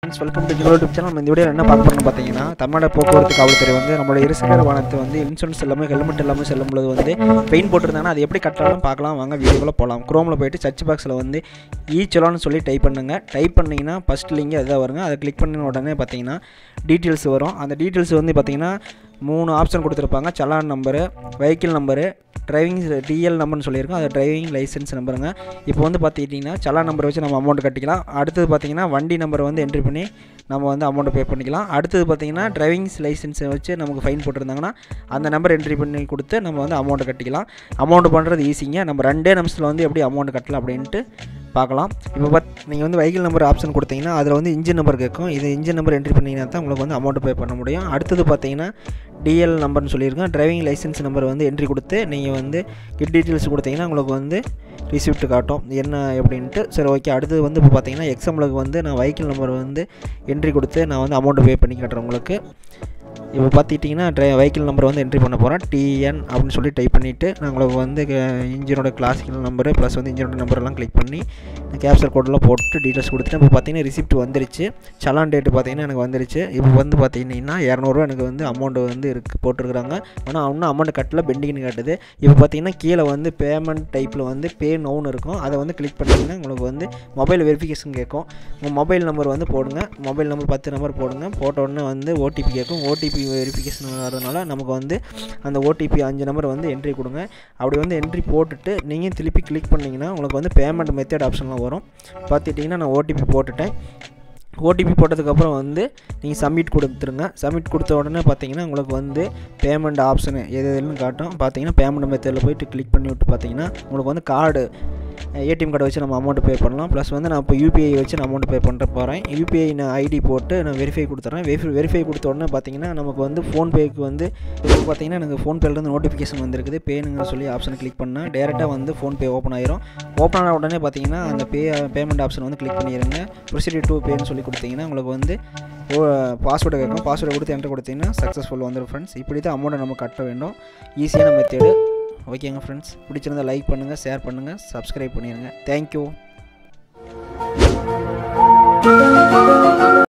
friends welcome to Jio YouTube channel நம்ம இந்த வீடியோவில் என்ன பார்க்க போறோம்னு பார்த்தீங்கன்னா தமிழ்நாடு போக்குவரத்து காவல்துறை வந்து நம்மளோட இருசக்கர வாகனத்தை வந்து இன்சூரன்ஸ் எல்லாமே ஹெல்மெட் இல்லாமல் செல்லும்போது வந்து பெயின் போட்டிருந்தாங்கன்னா அது எப்படி கட்டலாம் பார்க்கலாம் வாங்க வீடியோக்குள்ள போகலாம் குரோமில் போயிட்டு சர்ச் பாக்ஸில் வந்து ஈ சொலான்னு சொல்லி டைப் பண்ணுங்க டைப் பண்ணிங்கன்னா ஃபஸ்ட் லிங்க் அதுதான் வருங்க அதை கிளிக் பண்ணின உடனே பார்த்தீங்கன்னா டீட்டெயில்ஸ் வரும் அந்த டீட்டெயில்ஸ் வந்து பார்த்தீங்கன்னா மூணு ஆப்ஷன் கொடுத்துருப்பாங்க challan number vehicle number driving DL நம்பர்னு சொல்லியிருக்கோம் அது டிரைவிங் லைசன்ஸ் நம்பருங்க இப்போ வந்து பார்த்துக்கிட்டிங்கன்னா சலான் நம்பர் வச்சு நம்ம அமௌண்ட் கட்டிக்கலாம் அடுத்தது பார்த்தீங்கன்னா வண்டி நம்பர் வந்து என்ட்ரி பண்ணி நம்ம வந்து அமௌண்ட்டை பே பண்ணிக்கலாம் அடுத்தது பார்த்தீங்கன்னா டிரைவிங் லைசன்ஸை வச்சு நமக்கு ஃபைன் போட்டிருந்தாங்கன்னா அந்த நம்பர் என்ட்ரி பண்ணி கொடுத்து நம்ம வந்து அமௌண்ட்டை கட்டிக்கலாம் அமௌண்ட் பண்ணுறது ஈஸிங்க நம்ம ரெண்டே நிமிஷத்தில் வந்து எப்படி அமௌண்ட் கட்டலாம் அப்படின்ட்டு பார்க்கலாம் இப்போ பத் நீங்கள் வந்து வெஹிக்கிள் நம்பர் ஆப்ஷன் கொடுத்தீங்கன்னா அதில் வந்து இன்ஜின் நம்பர் கேட்கும் இது இன்ஜின் நம்பர் என்ட்ரி பண்ணிங்கன்னா தான் உங்களுக்கு வந்து அமௌண்ட் பே பண்ண முடியும் அடுத்தது பார்த்தீங்கன்னா டிஎல் நம்பர்னு சொல்லியிருக்கேன் டிரைவிங் லைசன்ஸ் நம்பர் வந்து என்ட்ரி கொடுத்து நீங்கள் வந்து கிட் டீட்டெயில்ஸ் கொடுத்தீங்கன்னா உங்களுக்கு வந்து ரிசிப்ட் காட்டும் என்ன எப்படின்ட்டு சரி ஓகே அடுத்தது வந்து இப்போ பார்த்தீங்கன்னா எக்ஸாம்பிளுக்கு வந்து நான் வெஹிக்கிள் நம்பர் வந்து என்ட்ரி கொடுத்து நான் வந்து அமௌண்ட் பே பண்ணி கட்டுறேன் உங்களுக்கு இப்போ பார்த்துக்கிட்டிங்கன்னா ட்ரை வெஹிக்கிள் நம்பர் வந்து என்ட்ரி பண்ண போகிறேன் டிஎன் அப்படின்னு சொல்லி டைப் பண்ணிவிட்டு நான் உங்களுக்கு வந்து இன்ஜினோட கிளாசிக்கல் நம்பரு ப்ளஸ் வந்து இன்ஜினோட நம்பரெல்லாம் கிளிக் பண்ணி கேப்சர் கோடெலாம் போட்டு டீட்டெயில்ஸ் கொடுத்துட்டு இப்போ பார்த்தீங்கன்னா ரிசிப்ட் வந்துருச்சு சலான் டேட்டு பார்த்தீங்கன்னா எனக்கு வந்துருச்சு இப்போ வந்து பார்த்தீங்கன்னா இரநூறுவா எனக்கு வந்து அமௌண்ட் வந்து இருக்குது போட்டிருக்கிறாங்க ஆனால் இன்னும் அமௌண்ட் கட்டல பெண்டிங்னு காட்டுது இப்போ பார்த்தீங்கன்னா கீழே வந்து பேமெண்ட் டைப்பில் வந்து பே நோன்னு இருக்கும் அதை வந்து கிளிக் பண்ணிங்கன்னா உங்களுக்கு வந்து மொபைல் வெரிஃபிகேஷன் கேட்கும் உங்கள் மொபைல் நம்பர் வந்து போடுங்க மொபைல் நம்பர் பத்து நம்பர் போடுங்க போட்ட உடனே வந்து ஓடிபி கேட்கும் ஓடிபி வெரிஃபிகேஷன் வரதுனால நமக்கு வந்து அந்த ஓடிபி அஞ்சு நம்பர் வந்து என்ட்ரி கொடுங்க அப்படி வந்து என்ட்ரி போட்டுட்டு நீங்கள் திருப்பி கிளிக் பண்ணிங்கன்னா உங்களுக்கு வந்து பேமெண்ட் மெத்தட் ஆப்ஷன்லாம் வரும் பார்த்துட்டிங்கன்னா நான் ஓடிபி போட்டுட்டேன் ஓடிபி போட்டதுக்கப்புறம் வந்து நீங்கள் சப்மிட் கொடுத்துருங்க சப்மிட் கொடுத்த உடனே பார்த்தீங்கன்னா உங்களுக்கு வந்து பேமெண்ட் ஆப்ஷனு எது எதுன்னு காட்டும் பார்த்தீங்கன்னா பேமெண்ட் மெத்தடில் போயிட்டு கிளிக் பண்ணி விட்டு பார்த்தீங்கன்னா உங்களுக்கு வந்து கார்டு ஏடிஎம் கார்டை வச்சு நம்ம அமௌண்ட் பே பண்ணலாம் ப்ளஸ் வந்து நான் இப்போ யூபிஐ வச்சு நான் அமௌண்ட் பே பண்ணுற போகிறேன் யூபிஐ நான் ஐடி போட்டு நான் வெரிஃபை கொடுத்துட்றேன் வெரிஃபை வெரிஃபை கொடுத்த உடனே பார்த்தீங்கன்னா நமக்கு வந்து ஃபோன்பேக்கு வந்து இப்போ பார்த்தீங்கன்னா எனக்கு ஃபோன்பேலேருந்து நோட்டிஃபிகேஷன் வந்திருக்குது பேனுங்க சொல்லி ஆப்ஷன் கிளிக் பண்ணால் டேரெக்டாக வந்து ஃபோன்பே ஓப்பன் ஆயிரும் ஓப்பன் ஆன உடனே பார்த்தீங்கன்னா அந்த பே பேமெண்ட் ஆப்ஷன் வந்து கிளிக் பண்ணிடுங்க ப்ரொசீடியர் டூ பேன்னு சொல்லி கொடுத்தீங்கன்னா உங்களுக்கு வந்து பாஸ்வேர்டு கேட்கும் பாஸ்வேர்டு கொடுத்து என்ட்ரு கொடுத்தீங்கன்னா சக்ஸஸ்ஃபுல் வந்துடும் ஃப்ரெண்ட்ஸ் இப்படி தான் அமௌண்ட்டை நம்ம கட்ட வேண்டும் ஈஸியான மெத்தேடு ஓகேங்க ஃப்ரெண்ட்ஸ் பிடிச்சிருந்தா லைக் பண்ணுங்கள் ஷேர் பண்ணுங்கள் சப்ஸ்கிரைப் பண்ணிடுங்க தேங்க்யூ